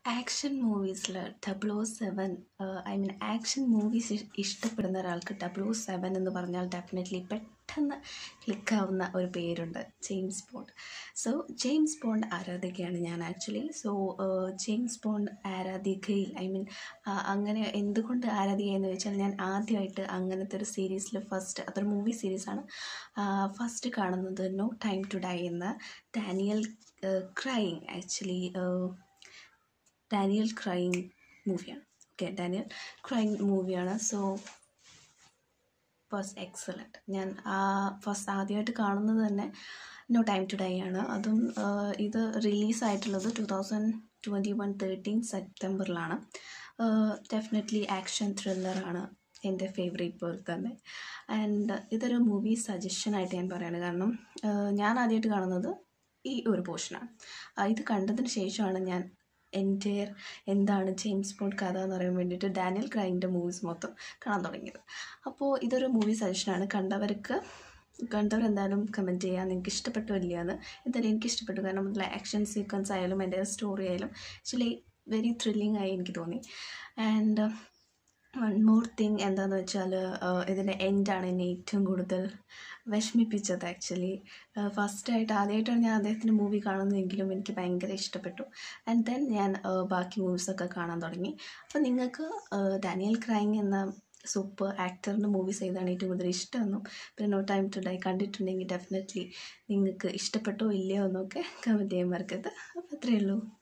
action മൂവീസിൽ double O seven I mean action movies ഇഷ്ടപ്പെടുന്ന ഒരാൾക്ക് ഡബിൾ ഓ സെവൻ എന്ന് പറഞ്ഞാൽ ഡെഫിനറ്റ്ലി പെട്ടെന്ന് ക്ലിക്കാവുന്ന ഒരു പേരുണ്ട് James Bond so James Bond ആരാധികയാണ് ഞാൻ ആക്ച്വലി സോ ജെയിംസ് ബോണ്ട് ആരാധികയിൽ ഐ മീൻ അങ്ങനെ എന്തുകൊണ്ട് ആരാധിക എന്ന് വെച്ചാൽ ഞാൻ ആദ്യമായിട്ട് അങ്ങനത്തെ ഒരു സീരീസിൽ ഫസ്റ്റ് അതൊരു മൂവി സീരീസാണ് ഫസ്റ്റ് കാണുന്നത് നോ ടൈം ടു ഡൈ എന്ന Daniel Craig actually Daniel Craig മൂവിയാണ് ഓക്കെ ഡാനിയൽ ക്രൈങ് മൂവിയാണ് സോ വാസ് എക്സലൻറ്റ് ഞാൻ ആ ഫസ്റ്റ് ആദ്യമായിട്ട് കാണുന്നത് തന്നെ നോ ടൈം ടു ഡൈ ആണ് അതും ഇത് റിലീസായിട്ടുള്ളത് two thousand twenty one thirteen സെപ്റ്റംബറിലാണ് ഡെഫിനറ്റ്ലി ആക്ഷൻ ത്രില്ലറാണ് എൻ്റെ ഫേവറേറ്റ് പോലെ തന്നെ ആൻഡ് ഇതൊരു മൂവി സജഷനായിട്ട് ഞാൻ പറയാണ് കാരണം ഞാൻ ആദ്യമായിട്ട് കാണുന്നത് ഈ ഒരു പോർഷനാണ് ഇത് കണ്ടതിന് ശേഷമാണ് ഞാൻ എൻ്റെ എന്താണ് ജെയിംസ് ബോണ്ട് കഥ എന്ന് പറയാൻ വേണ്ടിയിട്ട് ഡാനിയൽ ക്രൈൻ്റെ മൂവീസ് മൊത്തം കാണാൻ തുടങ്ങിയത് അപ്പോൾ ഇതൊരു മൂവി സജഷനാണ് കണ്ടവർക്ക് കണ്ടവർ എന്തായാലും കമൻറ്റ് ചെയ്യുക നിങ്ങൾക്ക് ഇഷ്ടപ്പെട്ടോ ഇല്ലയെന്ന് എന്തായാലും എനിക്ക് ഇഷ്ടപ്പെട്ടു കാരണം അതിലെ ആക്ഷൻ സീക്വൻസ് ആയാലും എൻ്റെ സ്റ്റോറി ആയാലും ആക്ച്വലി വെരി ത്രില്ലിംഗ് ആയി എനിക്ക് തോന്നി ആൻഡ് വൺ മോർ തിങ് എന്താണെന്ന് വെച്ചാൽ ഇതിൻ്റെ എൻഡാണ് എന്നെ ഏറ്റവും കൂടുതൽ വിഷമിപ്പിച്ചത് ആക്ച്വലി ഫസ്റ്റായിട്ട് ആദ്യമായിട്ടാണ് ഞാൻ അദ്ദേഹത്തിൻ്റെ മൂവി കാണുന്നതെങ്കിലും എനിക്ക് ഭയങ്കര ഇഷ്ടപ്പെട്ടു ആൻഡ് ദെൻ ഞാൻ ബാക്കി മൂവീസൊക്കെ കാണാൻ തുടങ്ങി അപ്പോൾ നിങ്ങൾക്ക് ഡാനിയൽ ക്രൈങ് എന്ന സൂപ്പർ ആക്ടറിൻ്റെ മൂവീസ് ഏതാണ് ഏറ്റവും കൂടുതൽ ഇഷ്ടമെന്നും പിന്നെ നോ ടൈം ടു ഡൈ കണ്ടിട്ടുണ്ടെങ്കിൽ ഡെഫിനറ്റ്ലി നിങ്ങൾക്ക് ഇഷ്ടപ്പെട്ടോ ഇല്ലയോ എന്നൊക്കെ കമൻറ്റ് ചെയ്യാൻ മറക്കരുത് അപ്പോൾ അത്രയേ ഉള്ളൂ